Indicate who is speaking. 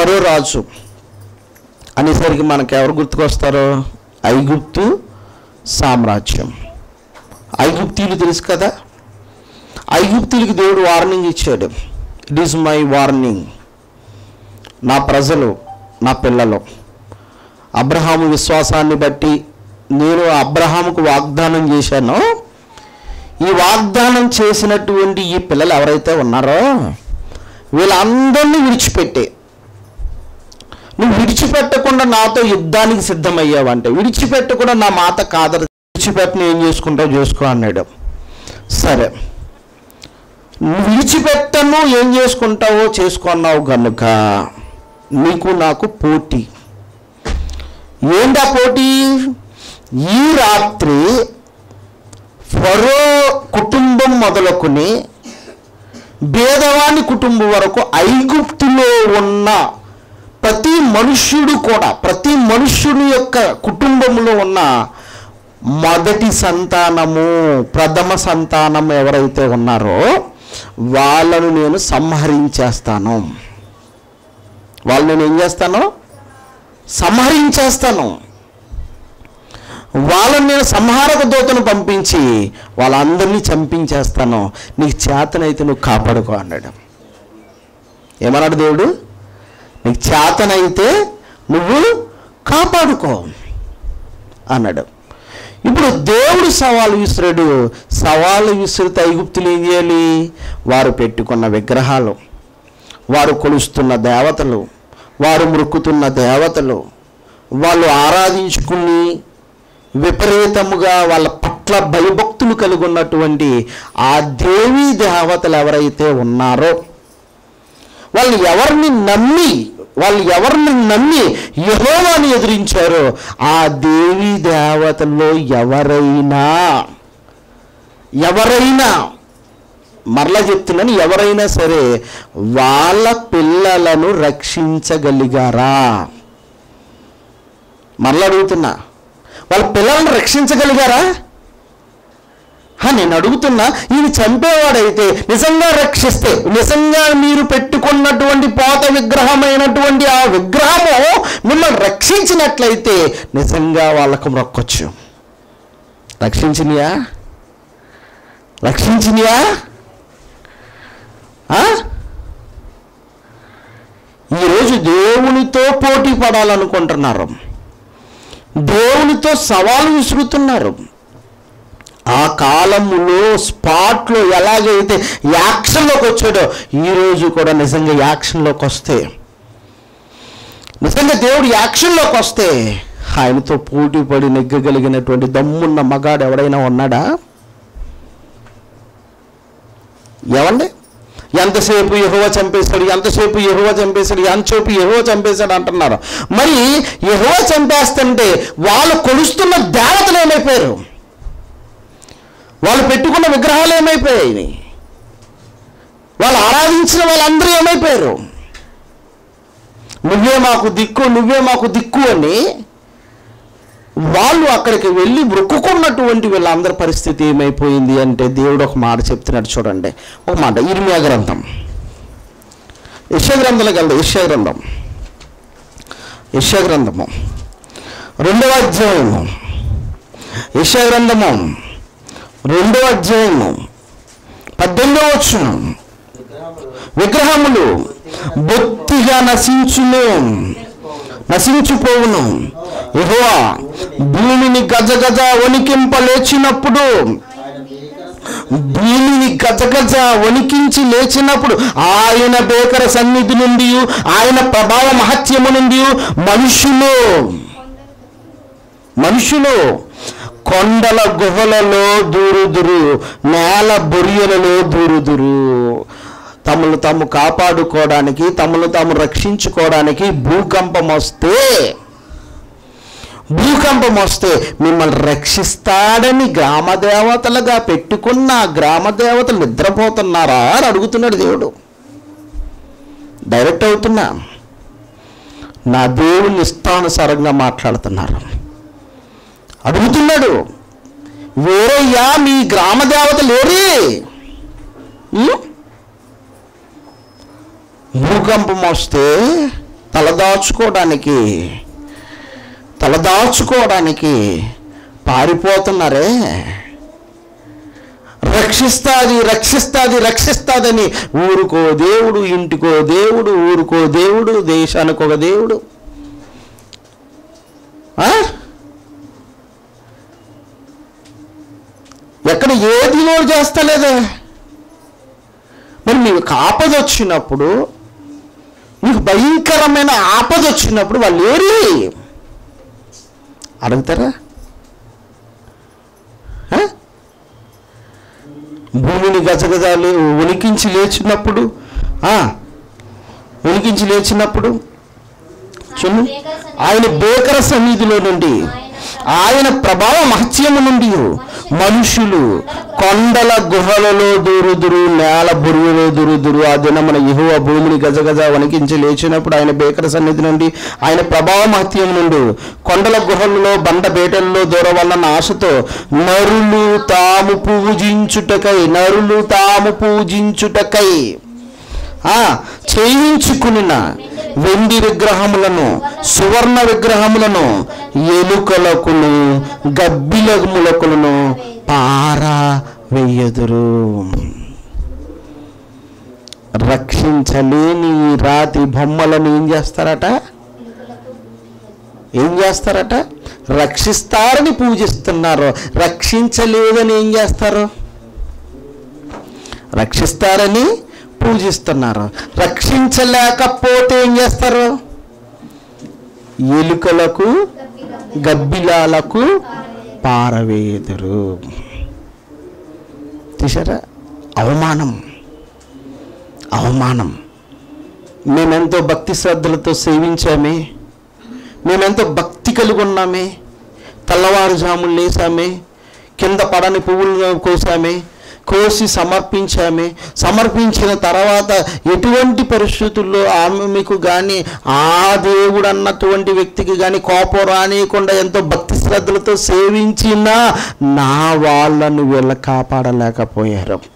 Speaker 1: ఫరో రాజు అనేసరికి మనకు ఎవరు గుర్తుకొస్తారు ఐగుప్తు సామ్రాజ్యం ఐగుప్తీయులు తెలుసు కదా ఐగుప్తీయులకి దేవుడు వార్నింగ్ ఇచ్చాడు ఇట్ ఈస్ మై వార్నింగ్ నా ప్రజలు నా పిల్లలు అబ్రహాము విశ్వాసాన్ని బట్టి నేను అబ్రహాముకు వాగ్దానం చేశానో ఈ వాగ్దానం చేసినటువంటి ఈ పిల్లలు ఎవరైతే ఉన్నారో వీళ్ళందరినీ విడిచిపెట్టే నువ్వు విడిచిపెట్టకుండా నాతో యుద్ధానికి సిద్ధమయ్యావంటే విడిచిపెట్టకుండా నా మాట కాదరు విడిచిపెట్టని ఏం చేసుకుంటావు చేసుకో అన్నాడు సరే నువ్వు విడిచిపెట్టను ఏం చేసుకుంటావో చేసుకున్నావు గనుక నీకు నాకు పోటీ ఏంటా పోటీ ఈ రాత్రి ఫరో కుటుంబం మొదలుకొని భేదవాని కుటుంబం వరకు ఐగుప్తులో ఉన్న ప్రతి మనుష్యుడు కూడా ప్రతి మనుష్యుని యొక్క కుటుంబంలో ఉన్న మొదటి సంతానము ప్రథమ సంతానం ఎవరైతే ఉన్నారో వాళ్ళను నేను సంహరించేస్తాను వాళ్ళని నేను ఏం చేస్తాను సంహరించేస్తాను వాళ్ళని నేను సంహారక దూతను పంపించి వాళ్ళందరినీ చంపించేస్తాను నీకు చేతనైతే నువ్వు కాపాడుకో అన్నాడు ఏమన్నాడు దేవుడు నీకు చేతనైతే నువ్వు కాపాడుకో అన్నాడు ఇప్పుడు దేవుడు సవాలు విసిరాడు సవాలు విసిరితే ఐగుప్తులు ఏం చేయాలి వారు పెట్టుకున్న విగ్రహాలు వారు కొలుస్తున్న దేవతలు వారు మృక్కుతున్న దేవతలు వాళ్ళు ఆరాధించుకుని విపరీతముగా వాళ్ళ పట్ల భయభక్తులు కలిగి ఉన్నటువంటి ఆ దేవీ దేవతలు ఎవరైతే ఉన్నారో వాళ్ళు ఎవరిని నమ్మి వాళ్ళు ఎవరిని నమ్మి యహోవాని ఎదిరించారో ఆ దేవీ దేవతల్లో ఎవరైనా ఎవరైనా మరలా చెప్తున్నాను ఎవరైనా సరే వాళ్ళ పిల్లలను రక్షించగలిగారా మరలా అడుగుతున్నా వాళ్ళ పిల్లలను రక్షించగలిగారా హా, నేను అడుగుతున్నా ఈయన చంపేవాడైతే నిజంగా రక్షిస్తే నిజంగా మీరు పెట్టుకున్నటువంటి పోత విగ్రహమైనటువంటి ఆ విగ్రహము మిమ్మల్ని రక్షించినట్లయితే నిజంగా వాళ్ళకు మొక్కొచ్చు రక్షించినయా రక్షించినయా ఆ? ఈరోజు దేవునితో పోటీ పడాలనుకుంటున్నారు దేవునితో సవాలు విసురుతున్నారు ఆ కాలములో స్పాట్లో ఎలాగైతే యాక్షన్లోకి వచ్చాడో ఈరోజు కూడా నిజంగా యాక్షన్లోకి వస్తే నిజంగా దేవుడు యాక్షన్లోకి వస్తే ఆయనతో పోటీ పడి నెగ్గగలిగినటువంటి దమ్మున్న మగాడు ఎవడైనా ఉన్నాడా ఏమండి ఎంతసేపు యహోవ చంపేశాడు ఎంతసేపు యహోవ చంపేశాడు ఎంతసేపు యహోవ చంపేశాడు అంటున్నారు మరి యహోవ చంపేస్తుంటే వాళ్ళు కొలుస్తున్న దేవతలు ఏమైపోయారు వాళ్ళు పెట్టుకున్న విగ్రహాలు ఏమైపోయాయి వాళ్ళు ఆరాధించిన వాళ్ళందరూ ఏమైపోయారు నువ్వే మాకు దిక్కు నువ్వే మాకు దిక్కు అని వాళ్ళు అక్కడికి వెళ్ళి మొక్కుకున్నటువంటి వీళ్ళందరి పరిస్థితి ఏమైపోయింది అంటే దేవుడు ఒక మాట చెప్తున్నాడు చూడండి ఒక మాట ఇర్మియా గ్రంథం యశ్య గ్రంథంలోకి వెళ్దాం యశ్య గ్రంథం యశ్య గ్రంథము రెండవ అధ్యాయము యశ్య గ్రంథము రెండవ అధ్యాయము పద్దెనిమిదవ వచ్చును విగ్రహములు బొత్తిగా నశించును నశించిపోవును యెహోవా భూమిని గజగజ వణికింప లేచినప్పుడు భూమిని గజగజ వణికించి లేచినప్పుడు ఆయన బేకర సన్నిధి నుండి ఆయన ప్రభావ మహత్యము నుండి మనుషులు మనుషులు కొండల గుహలలో దూరుదురు నేల బొరియలలో దూరుదురు తమను తాము కాపాడుకోవడానికి తమను తాము రక్షించుకోవడానికి భూకంపం వస్తే భూకంపం వస్తే మిమ్మల్ని రక్షిస్తాడని గ్రామ దేవతలుగా పెట్టుకున్న ఆ గ్రామ దేవతలు నిద్రపోతున్నారా అని అడుగుతున్నాడు దేవుడు డైరెక్ట్ అవుతున్నా నా దేవుని ఇష్టానుసారంగా మాట్లాడుతున్నారు అడుగుతున్నాడు వేరయ్యా మీ గ్రామ దేవత లేరే ఉం? భూకంపం వస్తే తల తలదాచుకోవడానికి తలదాచుకోవడానికి పారిపోతున్నారే రక్షిస్తాది రక్షిస్తాది రక్షిస్తాదని ఊరుకో దేవుడు ఇంటికో దేవుడు ఊరుకో దేవుడు దేశానికి ఒక దేవుడు ఆ? ఎక్కడ ఏది నోడు చేస్తలేదే మరి మీకు ఆపద వచ్చినప్పుడు మీకు భయంకరమైన ఆపద వచ్చినప్పుడు వాళ్ళు ఏరి అడుగుతారా ఆ? భూమిని గజగజాలు ఉనికించి లేచినప్పుడు ఆ, ఉనికించి లేచినప్పుడు చూడు ఆయన బేకర సన్నిధిలో నుండి ఆయన ప్రభావ మహత్యము నుండి మనుషులు కొండల గుహలలో దూరుదురు నేల బురుగులో దూరుదురు ఆ దినమున యెహోవా భూమిని గజగజ వణికించి లేచినప్పుడు ఆయన బేకర సన్నిధి నుండి ఆయన ప్రభావ మహత్యం నుండి కొండల గుహలలో బండ బేటల్లో దూరవలన ఆశతో నరులు తాము పూజించుటకై నరులు తాము పూజించుటకై ఆ చేయించుకునిన వెండి విగ్రహములను సువర్ణ విగ్రహములను ఎలుకలకును గబ్బిలములకులను పారా వెయ్యదురు రక్షించలేని ఈ రాతి బొమ్మలను ఏం చేస్తారట ఏం చేస్తారట రక్షిస్తారని పూజిస్తున్నారు రక్షించలేదని ఏం చేస్తారు రక్షిస్తారని పూజిస్తున్నారు రక్షించలేకపోతే ఏం చేస్తారు ఎలుకలకు గబ్బిలాలకు పారవేదురు చూసారా అవమానం అవమానం మేమెంతో భక్తి శ్రద్ధలతో సేవించామే మేమెంతో భక్తి కలిగి ఉన్నామే తెల్లవారుజాములు లేసామే కింద పడని పువ్వులు కోసామే కోసి సమర్పించామే సమర్పించిన తర్వాత ఎటువంటి పరిస్థితుల్లో ఆమె మీకు కానీ ఆ దేవుడు అన్నటువంటి వ్యక్తికి కానీ కోపం రానియకుండా ఎంతో భక్తి శ్రద్ధలతో సేవించినా నా వాళ్ళను వీళ్ళ కాపాడలేకపోయారు